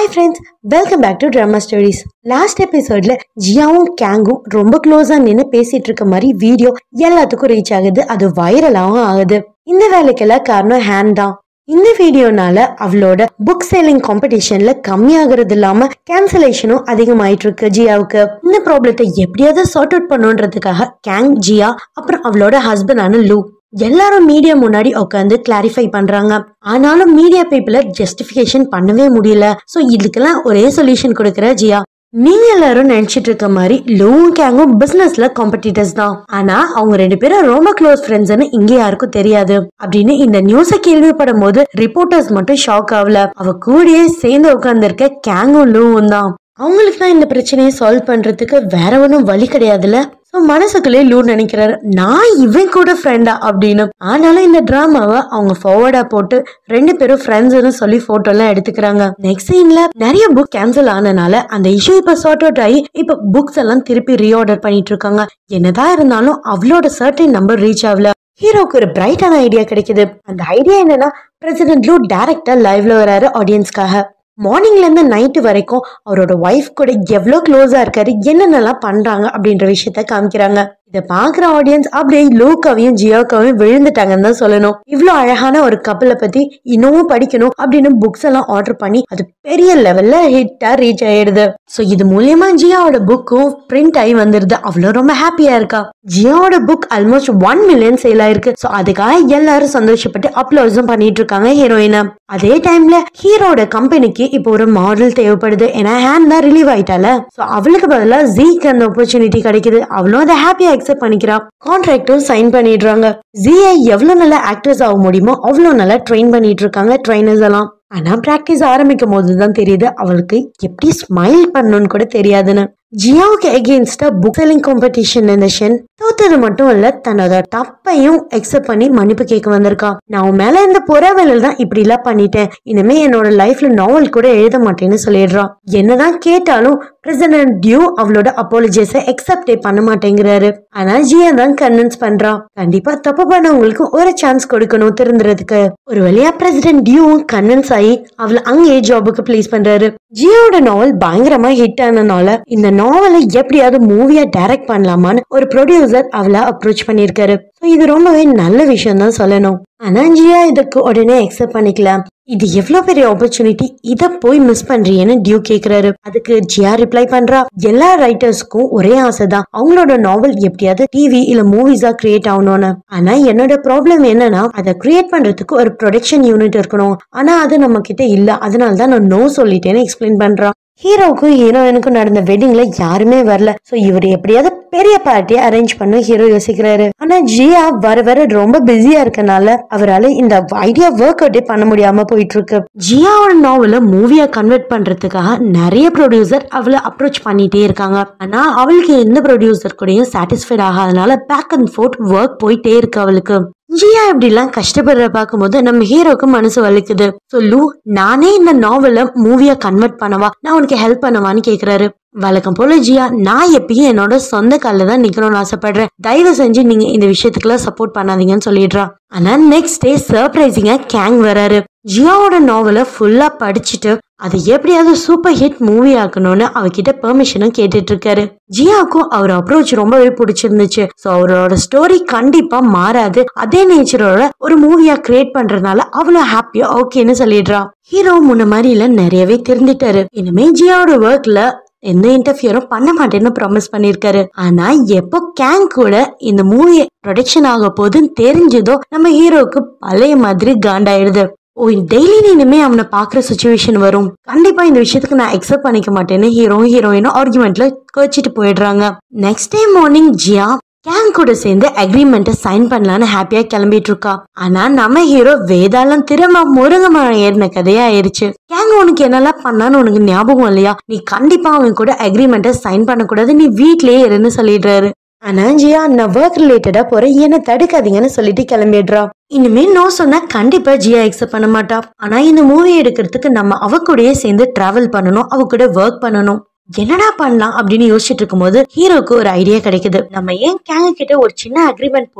hi friends welcome back to drama stories last எபிசோட்ல ஜியாவும் கேங்கும் ரொம்ப க்ளோஸா நின்று பேசிட்டு இருக்க மாதிரி வீடியோ எல்லாத்துக்கும் ரீச் ஆகுது அது வைரலாகவும் ஆகுது இந்த வேலைக்கெல்லாம் காரணம் ஹேண்ட் தான் இந்த வீடியோனால அவளோட புக் செல்லிங் காம்படிஷன்ல கம்மியாகிறது இல்லாம கேன்சலேஷனும் அதிகமாயிட்டு இருக்கு ஜியாவுக்கு இந்த ப்ராப்ளத்தை எப்படியாவது சார்ட் அவுட் பண்ணுன்றதுக்காக கேங் ஜியா அப்புறம் அவளோட ஹஸ்பண்டான லூ எல்லாரும் மீடியா முன்னாடி உட்காந்து கிளாரிஃபை பண்றாங்க ஆனாலும் மீடியா பீப்புள ஜஸ்டிஃபிகேஷன் பண்ணவே முடியல சோ இதுக்கெல்லாம் ஒரே சொல்யூஷன் கொடுக்குற ஜியா நீங்க எல்லாரும் நினைச்சிட்டு இருக்க மாதிரி லோவும் கேங்கும் பிசினஸ்ல காம்படிட்டர்ஸ் தான் ஆனா அவங்க ரெண்டு பேரும் ரொம்ப க்ளோஸ் ஃப்ரெண்ட்ஸ்னு இங்க யாருக்கும் தெரியாது அப்படின்னு இந்த நியூஸ கேள்விப்படும் போது ரிப்போர்ட்டர்ஸ் மட்டும் ஷாக் ஆகல அவ கூடயே சேர்ந்து உட்கார்ந்திருக்க கேங்கும் லூவும் தான் அவங்களுக்கு தான் இந்த பிரச்சனையை சால்வ் பண்றதுக்கு வேற ஒன்றும் வழி கிடையாதுல்ல ஸோ மனசுக்குள்ளே லூ நினைக்கிறாரு நான் இவன் கூட ஃப்ரெண்டா அப்படின்னு ஆனாலும் இந்த டிராமாவை அவங்க ஃபார்வர்டா போட்டு ரெண்டு பேரும் ஃப்ரெண்ட்ஸ்னு சொல்லி போட்டோ எல்லாம் எடுத்துக்கிறாங்க நெக்ஸ்ட் சீன்ல நிறைய புக் கேன்சல் ஆனனால அந்த இஷ்யூ இப்ப சார்ட் அவுட் ஆகி இப்ப புக்ஸ் எல்லாம் திருப்பி ரீஆர்டர் பண்ணிட்டு இருக்காங்க என்னதான் இருந்தாலும் அவளோட சர்டன் நம்பர் ரீச் ஆகல ஹீரோக்கு ஒரு பிரைட்டான ஐடியா கிடைக்குது அந்த ஐடியா என்னன்னா பிரசிடென்ட் லூ டைரக்டா லைவ்ல வராரு ஆடியன்ஸ்க்காக மார்னிங்ல இருந்து நைட்டு வரைக்கும் அவரோட ஒய்ஃப் கூட எவ்வளோ க்ளோஸா இருக்காரு என்னென்னலாம் பண்றாங்க அப்படின்ற விஷயத்த காமிக்கிறாங்க இதை பாக்குற ஆடியன்ஸ் அப்படியே லூக்காவையும் ஜியோக்காவையும் விழுந்துட்டாங்கன்னு தான் சொல்லணும் இவ்வளோ அழகான ஒரு கப்பலை பத்தி இன்னமும் படிக்கணும் அப்படின்னு புக்ஸ் எல்லாம் ஆர்டர் பண்ணி அது பெரிய லெவல்ல ஹிட்டா ரீச் ஆயிடுது ஸோ இது மூலியமா ஜியாவோட புக்கும் பிரிண்ட் ஆகி வந்துருது அவ்வளோ ரொம்ப ஹாப்பியா இருக்கா ஜியாவோட book almost one million sale ஆயிருக்கு ஸோ அதுக்காக எல்லாரும் சந்தோஷப்பட்டு அப்லோட்ஸும் பண்ணிட்டு இருக்காங்க ஹீரோயினை அதே டைம்ல ஹீரோட கம்பெனிக்கு இப்போ ஒரு மாடல் தேவைப்படுது ஏன்னா ஹேண்ட் தான் ரிலீவ் ஆயிட்டால ஸோ அவளுக்கு பதிலாக ஜீக்கு அந்த ஆப்பர்ச்சுனிட்டி கிடைக்குது அவளும் அதை ஹாப்பியா அக்செப்ட் பண்ணிக்கிறா கான்ட்ராக்டும் சைன் பண்ணிடுறாங்க ஜிஐ எவ்வளவு நல்ல ஆக்டர்ஸ் ஆக முடியுமோ அவ்வளோ நல்லா ட்ரெயின் பண்ணிட்டு இருக்காங்க ட்ரைனர்ஸ் எல்லாம் ஆனா பிராக்டிஸ் ஆரம்பிக்கும் போது தான் தெரியுது அவளுக்கு எப்படி ஸ்மைல் பண்ணணும்னு கூட தெரியாதுன்னு ஜியாவுக்கு எகெயின்ஸ்டா புக் செல்லிங் காம்படிஷன் இந்த ஷென் தோத்தது மட்டும் இல்ல தன்னோட தப்பையும் அக்செப்ட் பண்ணி மன்னிப்பு கேட்க வந்திருக்கா நான் உன் மேல இந்த புறவேலில் தான் இப்படி எல்லாம் பண்ணிட்டேன் இனிமே என்னோட லைஃப்ல நாவல் கூட எழுத மாட்டேன்னு சொல்லிடுறான் என்னதான் கேட்டாலும் பிரசிடென்ட் டியூ அவளோட அப்பாலஜிஸை அக்செப்டே பண்ண மாட்டேங்கிறாரு ஆனா ஜியா தான் கன்வின்ஸ் பண்றான் கண்டிப்பா தப்பு பண்ணவங்களுக்கு ஒரு சான்ஸ் கொடுக்கணும் திருந்துறதுக்கு ஒரு வழியா பிரசிடென்ட் டியூவும் கன்வின்ஸ் ஆகி அவளை அங்கேயே ஜாபுக்கு பிளேஸ் பண்றாரு ஜியோட நாவல் பயங்கரமா ஹிட் ஆனனால இந்த நாவலை எப்படியாவது மூவியா டைரக்ட் பண்ணலாமான்னு ஒரு ப்ரொடியூசர் அவளை அப்ரோச் பண்ணியிருக்காரு So இது ரொம்பவே நல்ல விஷயம் தான் சொல்லணும் ஆனா ஜியா இதுக்கு உடனே அக்செப்ட் பண்ணிக்கலாம் இது எவ்வளவு பெரிய ஆப்பர்ச்சுனிட்டி இத போய் மிஸ் பண்றியேன்னு டியூ கேக்குறாரு அதுக்கு ஜியா ரிப்ளை பண்றா எல்லா ரைட்டர்ஸ்க்கும் ஒரே ஆசை தான் அவங்களோட நாவல் எப்படியாவது டிவி இல்ல மூவிஸா கிரியேட் ஆகணும்னு ஆனா என்னோட ப்ராப்ளம் என்னன்னா அதை கிரியேட் பண்றதுக்கு ஒரு ப்ரொடக்ஷன் யூனிட் இருக்கணும் ஆனா அது நம்ம கிட்ட இல்ல அதனால தான் நான் நோ சொல்லிட்டேன்னு எக்ஸ்பிளைன் பண்றான் ஹீரோவுக்கும் ஹீரோயினுக்கும் நடந்த வெட்டிங்ல யாருமே வரல சோ இவர் எப்படியாவது பெரிய பார்ட்டியை அரேஞ்ச் பண்ண ஹீரோ யோசிக்கிறாரு ஆனா ஜியா வர வர ரொம்ப பிஸியா இருக்கனால அவரால் இந்த ஐடியா ஒர்க் அவுட்டே பண்ண முடியாம போயிட்டு இருக்கு ஜியாவோட நாவல மூவியா கன்வெர்ட் பண்றதுக்காக நிறைய ப்ரொடியூசர் அவளை அப்ரோச் பண்ணிட்டே இருக்காங்க ஆனா அவளுக்கு எந்த ப்ரொடியூசர் கூடயும் சாட்டிஸ்ஃபைட் ஆகாதனால பேக் அண்ட் ஃபோர்த் ஒர்க் போயிட்டே இருக்கு அவளுக்கு ஜியா இப்படிலாம் கஷ்டப்படுற பார்க்கும்போது நம்ம ஹீரோக்கு மனசு வலிக்குது சொல்லு நானே இந்த நாவலை மூவியா கன்வெர்ட் பண்ணவா நான் உனக்கு ஹெல்ப் பண்ணவான்னு கேக்குறாரு வழக்கம் போல ஜியா நான் எப்பயும் என்னோட சொந்த காலில் தான் நிக்கணும்னு ஆசைப்படுறேன் தயவு செஞ்சு நீங்க இந்த விஷயத்துக்குலாம் சப்போர்ட் பண்ணாதீங்கன்னு சொல்லிடுறா ஆனா நெக்ஸ்ட் டே சர்ப்ரைசிங்கா கேங் வராரு ஜியாவோட நாவலை ஃபுல்லா படிச்சுட்டு அதை எப்படியாவது சூப்பர் ஹிட் மூவி ஆக்கணும்னு அவகிட்ட பெர்மிஷனும் கேட்டுட்டு இருக்காரு ஜியாவுக்கும் அவர் அப்ரோச் ரொம்பவே பிடிச்சிருந்துச்சு ஸோ அவரோட ஸ்டோரி கண்டிப்பா மாறாது அதே நேச்சரோட ஒரு மூவியா கிரியேட் பண்றதுனால அவ்வளோ ஹாப்பியா ஓகேன்னு சொல்லிடுறா ஹீரோ முன்ன மாதிரி இல்ல நிறையவே தெரிஞ்சிட்டாரு இனிமே ஜியாவோட ஒர்க்ல எந்த இன்டர்ஃபியரும் பண்ண மாட்டேன்னு ப்ராமிஸ் பண்ணிருக்காரு ஆனா எப்போ கேங் கூட இந்த மூவி ப்ரொடக்ஷன் ஆக போதுன்னு தெரிஞ்சதோ நம்ம ஹீரோக்கு பழைய மாதிரி காண்டாயிடுது ஓ டெய்லி இனிமே அவனை பாக்குற சுச்சுவேஷன் வரும் கண்டிப்பா இந்த விஷயத்துக்கு நான் அக்செப்ட் பண்ணிக்க மாட்டேன்னு ஹீரோ ஹீரோயினும் ஆர்குமெண்ட்ல கோச்சிட்டு போயிடுறாங்க next day morning Jia gang கூட சேர்ந்து அக்ரிமெண்ட்டை சைன் பண்ணலான்னு ஹாப்பியா கிளம்பிட்டு இருக்கா ஆனா நம்ம ஹீரோ வேதாளம் திரும்ப முருங்க மரம் ஏறின கதையா ஆயிருச்சு கேங் உனக்கு என்னெல்லாம் பண்ணான்னு உனக்கு ஞாபகம் இல்லையா நீ கண்டிப்பா அவன் கூட அக்ரிமெண்ட்டை சைன் பண்ணக்கூடாது நீ வீட்லயே இருன்னு சொல்லிடுறாரு ஆனா ஜியா நான் ஒர்க் ரிலேட்டடா போறேன் என்ன தடுக்காதீங்கன்னு சொல்லிட்டு கிளம்பிடுறா இனிமே நோ சொன்னா கண்டிப்பா ஜியா அக்செப்ட் பண்ண மாட்டா ஆனா இந்த மூவி எடுக்கிறதுக்கு நம்ம அவ கூடயே சேர்ந்து டிராவல் பண்ணணும் அவ கூட ஒர்க் பண்ணணும் என்னடா பண்ணலாம் அப்படின்னு யோசிச்சுட்டு இருக்கும்போது ஹீரோக்கு ஒரு ஐடியா கிடைக்குது நம்ம ஏன் கேங்க கிட்ட ஒரு சின்ன அக்ரிமெண்ட் போட்டு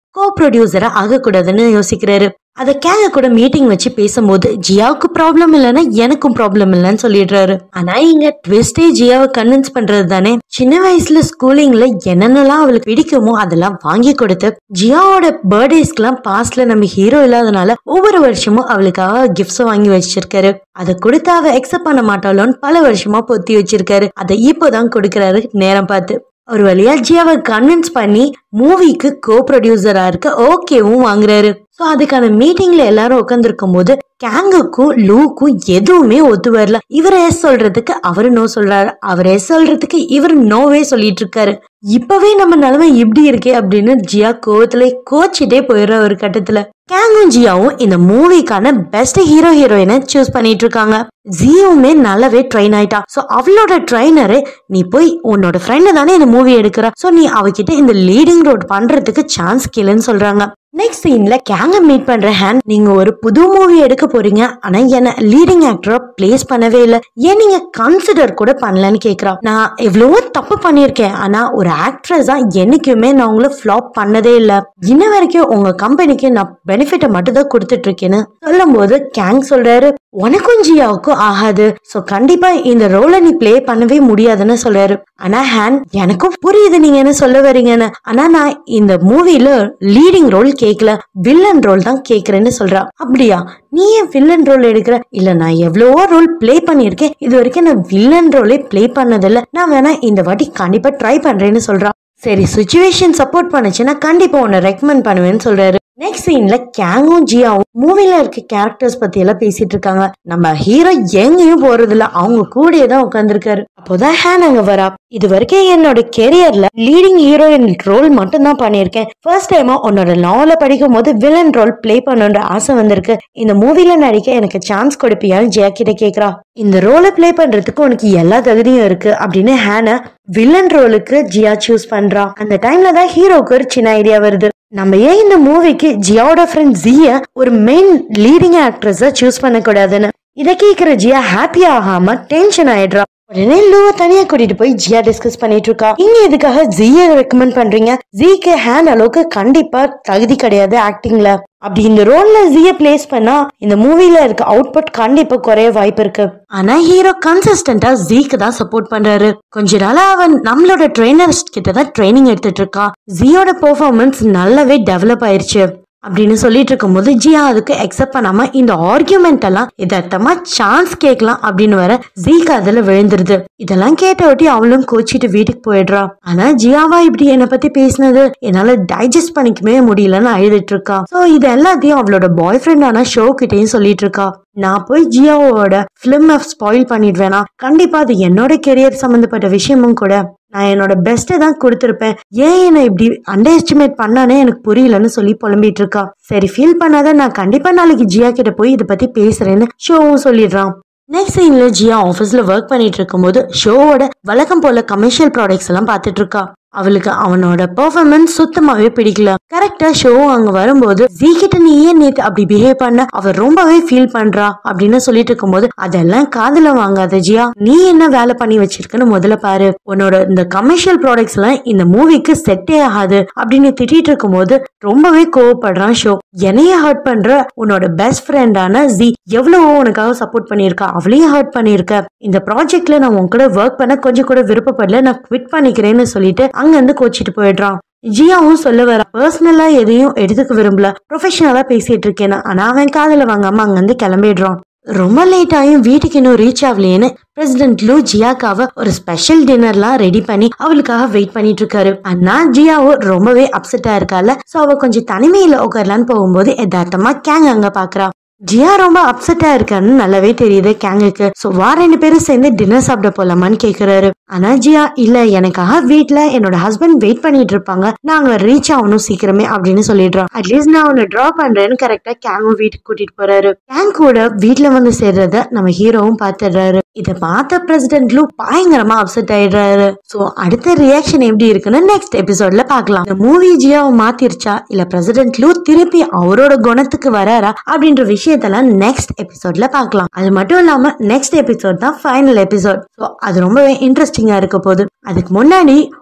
கோ ப்ரொடியூசரா ஆகக்கூடாதுன்னு யோசிக்கிறாரு அத கேங்க கூட மீட்டிங் வச்சு பேசும்போது ஜியாவுக்கு ப்ராப்ளம் இல்லைன்னா எனக்கும் ப்ராப்ளம் இல்லைன்னு சொல்லிடுறாரு ஆனா இங்க ட்விஸ்டே ஜியாவை கன்வின்ஸ் பண்றது தானே சின்ன வயசுல ஸ்கூலிங்ல என்னென்னலாம் அவளுக்கு பிடிக்குமோ அதெல்லாம் வாங்கி கொடுத்து ஜியாவோட பர்த்டேஸ்க்குலாம் பாஸ்ட்ல நம்ம ஹீரோ இல்லாதனால ஒவ்வொரு வருஷமும் அவளுக்காக கிஃப்ட்ஸ் வாங்கி வச்சிருக்காரு அதை கொடுத்து அவ அக்செப்ட் பண்ண மாட்டாளோன்னு பல வருஷமா பொத்தி வச்சிருக்காரு அதை இப்போதான் கொடுக்கறாரு நேரம் பார்த்து ஒரு வழியா ஜியாவை கன்வின்ஸ் பண்ணி மூவிக்கு கோ ப்ரொடியூசரா இருக்க ஓகேவும் வாங்குறாரு ஸோ அதுக்கான மீட்டிங்ல எல்லாரும் உட்காந்துருக்கும் போது கேங்குக்கும் லூக்கும் எதுவுமே ஒத்து வரல இவர் எஸ் சொல்றதுக்கு அவரு நோ சொல்றாரு அவர் எஸ் சொல்றதுக்கு இவர் நோவே சொல்லிட்டு இருக்காரு இப்பவே நம்ம நிலைமை இப்படி இருக்கே அப்படின்னு ஜியா கோவத்துல கோச்சிட்டே போயிடுற ஒரு கட்டத்துல கேங்கும் ஜியாவும் இந்த மூவிக்கான பெஸ்ட் ஹீரோ ஹீரோயினை சூஸ் பண்ணிட்டு இருக்காங்க ஜியோவுமே நல்லாவே ட்ரெயின் ஆயிட்டா ஸோ அவளோட ட்ரைனரு நீ போய் உன்னோட ஃப்ரெண்டு தானே இந்த மூவி எடுக்கிற ஸோ நீ அவகிட்ட இந்த லீடிங் ரோட் பண்றதுக்கு சான்ஸ் கேளுன்னு சொல்றாங்க நெக்ஸ்ட் சீன்ல கேங்க மீட் பண்ற ஹேண்ட் நீங்க ஒரு புது மூவி எடுக்க போறீங்க ஆனா என்ன லீடிங் ஆக்டரா பிளேஸ் பண்ணவே இல்லை ஏன் நீங்க கன்சிடர் கூட பண்ணலன்னு கேக்குறா நான் எவ்வளவோ தப்பு பண்ணியிருக்கேன் ஆனா ஒரு ஆக்ட்ரஸா என்னைக்குமே நான் உங்களை ஃபிளாப் பண்ணதே இல்லை இன்ன வரைக்கும் உங்க கம்பெனிக்கு நான் பெனிஃபிட்டை மட்டும் தான் கொடுத்துட்டு இருக்கேன்னு சொல்லும் போது கேங் சொல்றாரு உனக்கும் ஜியாவுக்கும் ஆகாது சோ கண்டிப்பா இந்த ரோலை நீ ப்ளே பண்ணவே முடியாதுன்னு சொல்றாரு ஆனா ஹேண்ட் எனக்கும் புரியுது நீங்க என்ன சொல்ல வரீங்கன்னு ஆனா நான் இந்த மூவில லீடிங் ரோல் கேட்கல வில்லன் ரோல் தான் கேக்குறேன்னு சொல்றா அப்படியா நீ ஏன் வில்லன் ரோல் எடுக்கிற இல்ல நான் எவ்வளவோ ரோல் ப்ளே பண்ணியிருக்கேன் இது வரைக்கும் நான் வில்லன் ரோலே ப்ளே பண்ணதில்ல நான் வேணா இந்த வாட்டி கண்டிப்பா ட்ரை பண்றேன்னு சொல்றா சரி சுச்சுவேஷன் சப்போர்ட் பண்ணுச்சுன்னா கண்டிப்பா உன்னை ரெக்கமெண்ட் பண்ணுவேன்னு சொல்றாரு நெக்ஸ்ட் சீன்ல கேங்கும் ஜியாவும் மூவில இருக்க கேரக்டர்ஸ் பத்தி எல்லாம் பேசிட்டு இருக்காங்க நம்ம ஹீரோ எங்கேயும் போறது இல்ல அவங்க கூடயே தான் உட்காந்துருக்காரு அப்போதான் ஹேன் அங்க வரா இது வரைக்கும் என்னோட கெரியர்ல லீடிங் ஹீரோயின் ரோல் மட்டும் தான் பண்ணியிருக்கேன் ஃபர்ஸ்ட் டைமா உன்னோட நாவல படிக்கும் போது வில்லன் ரோல் ப்ளே பண்ணணுன்ற ஆசை வந்திருக்கு இந்த மூவில நடிக்க எனக்கு சான்ஸ் கொடுப்பியான்னு ஜியா கிட்ட கேக்குறா இந்த ரோலை ப்ளே பண்றதுக்கு உனக்கு எல்லா தகுதியும் இருக்கு அப்படின்னு ஹேனை வில்லன் ரோலுக்கு ஜியா சூஸ் பண்றா அந்த டைம்ல தான் ஹீரோக்கு ஒரு சின்ன ஐடியா வருது நம்ம ஏன் இந்த மூவிக்கு ஜியாவோட ஃப்ரெண்ட் ஜிய ஒரு மெயின் லீடிங் ஆக்ட்ரஸ சூஸ் பண்ணக்கூடாதுன்னு இதை கேக்குற ஜியா ஹாப்பி ஆகாம டென்ஷன் ஆயிடுறா உடனே லூவை தனியா கூட்டிட்டு போய் ஜியா டிஸ்கஸ் பண்ணிட்டு இருக்கா நீங்க எதுக்காக ஜிய ரெக்கமெண்ட் பண்றீங்க ஜிக்கு ஹேண்ட் அளவுக்கு கண்டிப்பா தகுதி கிடையாது ஆக்டிங்ல அப்படி இந்த ரோல்ல ஜிய பிளேஸ் பண்ணா இந்த மூவில இருக்க அவுட்புட் கண்டிப்பா குறைய வாய்ப்பு இருக்கு ஆனா ஹீரோ கன்சிஸ்டன்டா ஜீக்கு தான் சப்போர்ட் பண்றாரு கொஞ்ச நாளா அவன் நம்மளோட ட்ரைனர்ஸ் கிட்ட தான் ட்ரைனிங் எடுத்துட்டு இருக்கான் ஜியோட பெர்ஃபார்மன்ஸ் நல்லாவே டெவலப் ஆயிருச்சு அப்படின்னு சொல்லிட்டு இருக்கும்போது ஜியா அதுக்கு அக்செப்ட் பண்ணாம இந்த ஆர்கியூமெண்ட் எல்லாம் எதார்த்தமா சான்ஸ் கேட்கலாம் அப்படின்னு வர ஜீக்கு அதுல விழுந்துருது இதெல்லாம் கேட்ட ஒட்டி அவளும் கோச்சிட்டு வீட்டுக்கு போயிடுறா ஆனா ஜியாவா இப்படி என்னை பத்தி பேசினது என்னால டைஜஸ்ட் பண்ணிக்கவே முடியலன்னு அழுதுட்டு இருக்கா சோ இது எல்லாத்தையும் அவளோட பாய் ஃப்ரெண்டான ஷோ கிட்டயும் சொல்லிட்டு இருக்கா நான் போய் ஜியாவோட பிலிம் ஸ்பாயில் பண்ணிடுவேனா கண்டிப்பா அது என்னோட கெரியர் சம்பந்தப்பட்ட விஷயமும் கூட நான் என்னோட பெஸ்ட்டை தான் கொடுத்துருப்பேன் ஏன் என்னை இப்படி அண்டர் எஸ்டிமேட் பண்ணானே எனக்கு புரியலன்னு சொல்லி புலம்பிட்டு இருக்கா சரி ஃபீல் பண்ணாத நான் கண்டிப்பா நாளைக்கு ஜியா கிட்ட போய் இதை பத்தி பேசுறேன்னு ஷோவும் சொல்லிடுறான் நெக்ஸ்ட் சீன்ல ஜியா ஆஃபீஸ்ல ஒர்க் பண்ணிட்டு இருக்கும்போது ஷோவோட வழக்கம் போல கமர்ஷியல் ப்ராடக்ட்ஸ் எல்லாம் பார்த்துட்டு இருக்கா அவளுக்கு அவனோட பெர்ஃபார்மன்ஸ் சுத்தமாவே பிடிக்கல கரெக்டா ஷோ அங்க வரும்போது ஜி கிட்ட நீ ஏன் நேத்து அப்படி பிஹேவ் பண்ண அவ ரொம்பவே ஃபீல் பண்றா அப்படின்னு சொல்லிட்டு இருக்கும்போது அதெல்லாம் காதுல வாங்காத ஜியா நீ என்ன வேலை பண்ணி வச்சிருக்கன்னு முதல்ல பாரு உன்னோட இந்த கமர்ஷியல் ப்ராடக்ட்ஸ் எல்லாம் இந்த மூவிக்கு செட்டே ஆகாது அப்படின்னு திட்டிட்டு இருக்கும்போது ரொம்பவே கோவப்படுறான் ஷோ என்னைய ஹர்ட் பண்ற உன்னோட பெஸ்ட் ஃப்ரெண்டான ஜி எவ்வளவோ உனக்காக சப்போர்ட் பண்ணியிருக்கா அவளையும் ஹர்ட் பண்ணியிருக்க இந்த ப்ராஜெக்ட்ல நான் உன் கூட ஒர்க் பண்ண கொஞ்சம் கூட விருப்பப்படல நான் குவிட் பண்ணிக்கிறேன்னு சொல்லிட்டு அங்க இருந்து கோச்சிட்டு போயிடுறான் ஜியாவும் சொல்ல வர பர்சனலா எதையும் எடுத்துக்க விரும்பல ப்ரொஃபஷனலா பேசிட்டு இருக்கேன் ஆனா அவன் காதுல வாங்காம அங்க இருந்து கிளம்பிடுறான் ரொம்ப லேட் ஆயும் வீட்டுக்கு இன்னும் ரீச் ஆகலையேன்னு பிரசிடென்ட் லூ ஜியாக்காக ஒரு ஸ்பெஷல் டின்னர்லாம் ரெடி பண்ணி அவளுக்காக வெயிட் பண்ணிட்டு இருக்காரு ஆனா ஜியாவோ ரொம்பவே அப்செட்டா இருக்கால சோ அவ கொஞ்சம் தனிமையில உட்காரலான்னு போகும்போது யதார்த்தமா கேங் அங்க பாக்குறா ஜியா ரொம்ப அப்செட்டா இருக்கான்னு நல்லாவே தெரியுது கேங்குக்கு சோ வா ரெண்டு பேரும் சேர்ந்து டின்னர் சாப்பிட போலாமான்னு கேக்குறாரு ஆனா ஜியா இல்ல எனக்காக வீட்ல என்னோட ஹஸ்பண்ட் வெயிட் பண்ணிட்டு இருப்பாங்க நாங்க ரீச் ஆகணும் சீக்கிரமே அப்படின்னு சொல்லிடுறான் அட்லீஸ்ட் நான் உன்னை டிரா பண்றேன்னு கரெக்டா கேங்கும் வீட்டுக்கு கூட்டிட்டு போறாரு கேங் கூட வீட்ல வந்து சேர்றத நம்ம ஹீரோவும் பாத்துடுறாரு இத பார்த்த பிரசிடென்ட் லூ பயங்கரமா அப்செட் ஆயிடுறாரு சோ அடுத்த ரியாக்ஷன் எப்படி இருக்குன்னு நெக்ஸ்ட் எபிசோட்ல பார்க்கலாம் இந்த மூவி ஜியாவை மாத்திருச்சா இல்ல பிரசிடென்ட் லூ திருப்பி அவரோட குணத்துக்கு வராரா அப்படின்ற விஷயத்தெல்லாம் நெக்ஸ்ட் எபிசோட்ல பார்க்கலாம் அது மட்டும் இல்லாம நெக்ஸ்ட் எபிசோட் தான் ஃபைனல் எபிசோட் ஸோ அது ரொம்பவே இன்ட்ரெஸ்டிங்கா இருக்க போகுது அதுக்கு முன்னாடி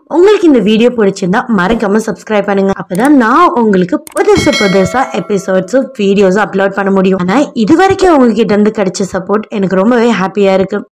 உங்களுக்கு இந்த வீடியோ பிடிச்சிருந்தா மறக்காம சப்ஸ்கிரைப் பண்ணுங்க அப்பதான் நான் உங்களுக்கு புதுசு புதுசா எபிசோட்ஸும் வீடியோஸும் அப்லோட் பண்ண முடியும் ஆனா இது வரைக்கும் உங்ககிட்ட இருந்து கிடைச்ச சப்போர்ட் எனக்கு ரொம்பவே ஹாப்பியா இருக்கு